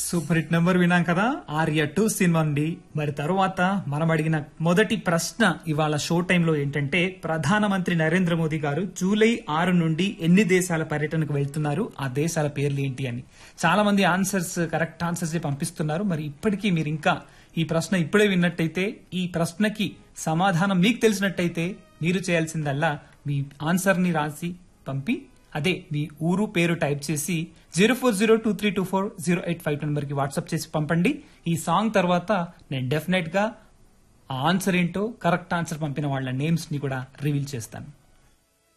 super hit number విన్నాం కదా Arya two cinema నుండి మరి తరువాత మనం అడిగిన మొదటి ప్రశ్న ఇవాళ షో టైంలో ఏంటంటే ప్రధానమంత్రి నరేంద్ర మోదీ గారు జూలై ఆరు నుండి ఎన్ని దేశాల పర్యటనకు వెళ్తున్నారు ఆ దేశాల పేర్లు ఏంటి అని చాలా మంది ఆన్సర్స్ కరెక్ట్ ఆన్సర్స్ పంపిస్తున్నారు మరి ఇప్పటికీ మీరు ఇంకా ఈ ప్రశ్న ఇప్పుడే విన్నట్టయితే ఈ ప్రశ్నకి సమాధానం మీకు తెలిసినట్టయితే మీరు చేయాల్సిందల్లా మీ ఆన్సర్ ని రాసి పంపి అదే మీ ఊరు పేరు టైప్ చేసి zero four zero two three two four zero eight five number కి వాట్సాప్ చేసి పంపండి ఈ సాంగ్ తర్వాత నేను డెఫినెట్ గా ఆ ఆన్సర్ ఏంటో కరెక్ట్ ఆన్సర్ పంపిన వాళ్ళ నేమ్స్ ని కూడా రివీల్ చేస్తాను